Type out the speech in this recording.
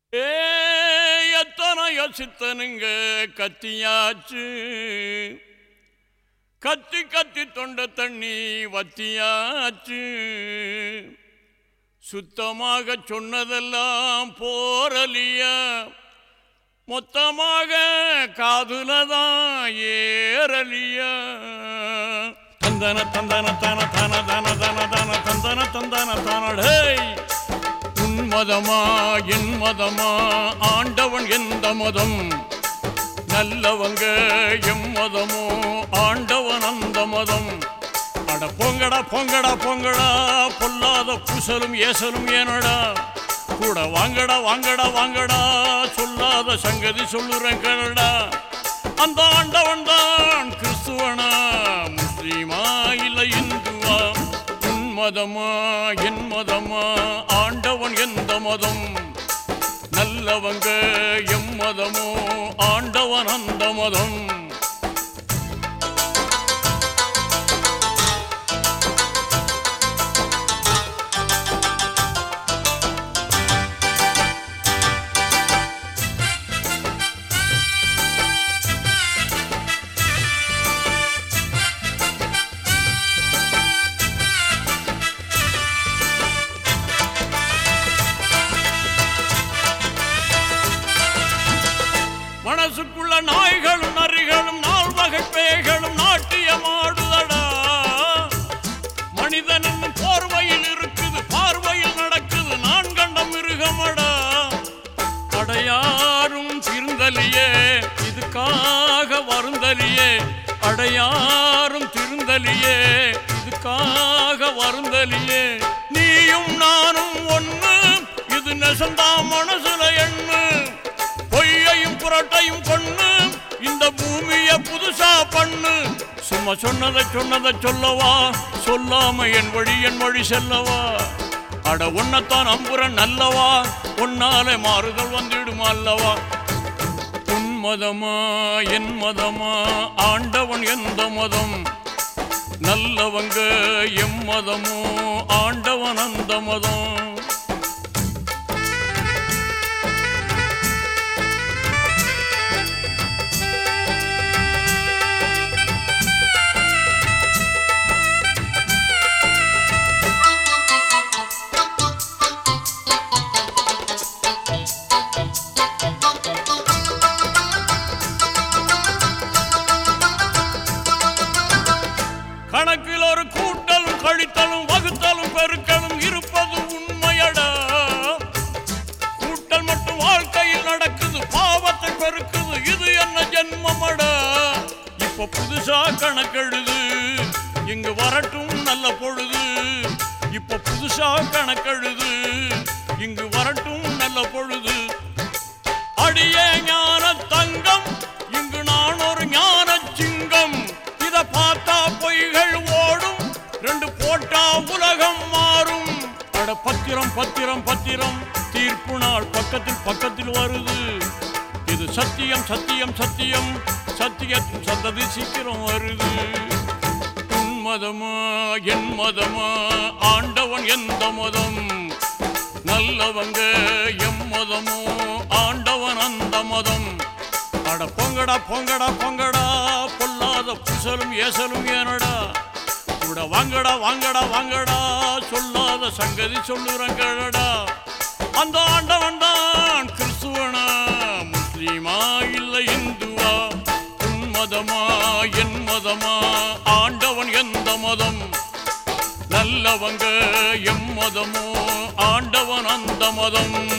ஏ எத்தனையோ சித்தனுங்க கத்தியாச்சு கத்தி கத்தி தொண்ட தண்ணி வத்தியாச்சு சுத்தமாக சொன்னதெல்லாம் போரலியா மொத்தமாக காதுல தான் ஏறலியா தந்தன தந்தன தன தன தன தன தன தந்தன தந்தன தனடேய் உன் மதமா என் மதமா ஆண்டவன் எந்த மதம் நல்லவங்க எம் மதமோ ஆண்டவன் அந்த மதம் அட பொங்கடா பொங்கடா பொங்கடா பொல்லாத குசலும் ஏசலும் ஏனடா கூட வாங்கடா வாங்கடா வாங்கடா சொல்லாத சங்கதி சொல்லுறேன் கேளடா அந்த ஆண்டவன் தான் கிறிஸ்துவனா முஸ்லீமா இல்ல இந்துவா உன் மதமா என் மதமா ஆண்டவன் எந்த மதம் நல்லவங்க எம் மதமோ ஆண்டவன் அந்த மதம் மனசுக்குள்ள நாய்களும் நரிகளும் நால் வகை பேய்களும் நாட்டியமாடுதடா மனிதன் என்னும் போர்வையில் இருக்குது பார்வையில் நடக்குது நான் கண்ட மிருகமடா அடையாரும் திருந்தலியே இதுக்காக வருந்தலியே அடையாரும் திருந்தலியே இதுக்காக வருந்தலியே நீயும் நானும் ஒண்ணு இது நெசந்தா மனசுல எண்ணு பொய்யையும் புரட்டையும் கொண்ணு இந்த பூமிய புதுசா பண்ணு சும்மா சொன்னதை சொன்னதை சொல்லவா சொல்லாம என் வழி என் வழி செல்லவா அட உன்னத்தான் அம்புறன் நல்லவா உன்னாலே மாறுதல் வந்துடுமா அல்லவா உன் மதமா என் மதமா ஆண்டவன் எந்த மதம் நல்லவங்க எம் மதமோ ஆண்டவன் அந்த மதம் கணக்கில் ஒரு கூட்டலும் கழித்தலும் வகுத்தலும் பெருக்கலும் இருப்பது உண்மையடா கூட்டல் மட்டும் வாழ்க்கையில் நடக்குது பாவத்தை பெருக்குது இது என்ன ஜென்மமடா இப்ப புதுசா கணக்கெழுது இங்கு வரட்டும் நல்ல பொழுது இப்ப புதுசா கணக்கெழுது இங்கு வரட்டும் நல்ல பொழுது அடியே ஞான தங்கம் இங்கு நான் ஒரு ஞான சிங்கம் இத பார்த்தா பொய்கள் ஓடும் ரெண்டு போட்டா உலகம் மாறும் அட பத்திரம் பத்திரம் பத்திரம் தீர்ப்பு நாள் பக்கத்தில் பக்கத்தில் வருது இது சத்தியம் சத்தியம் சத்தியம் சத்தியத்தின் சந்ததி சீக்கிரம் வருது உன் மதமா என் மதமா ஆண்டவன் எந்த மதம் நல்லவங்க எம் மதமோ ஆண்டவன் அந்த மதம் அட பொங்கடா பொங்கடா பொங்கடா பொல்லாத புசலும் ஏசலும் ஏனடா கூட வாங்கடா வாங்கடா வாங்கடா சொல்லாத சங்கதி சொல்லுறங்கடா அந்த ஆண்டவன் தான் கிறிஸ்துவனா முஸ்லீமா இல்ல இந்துவா உன் மதமா என் மதமா ஆண்டவன் எந்த மதம் நல்லவங்க எம் மதமோ ஆண்டவன் அந்த மதம்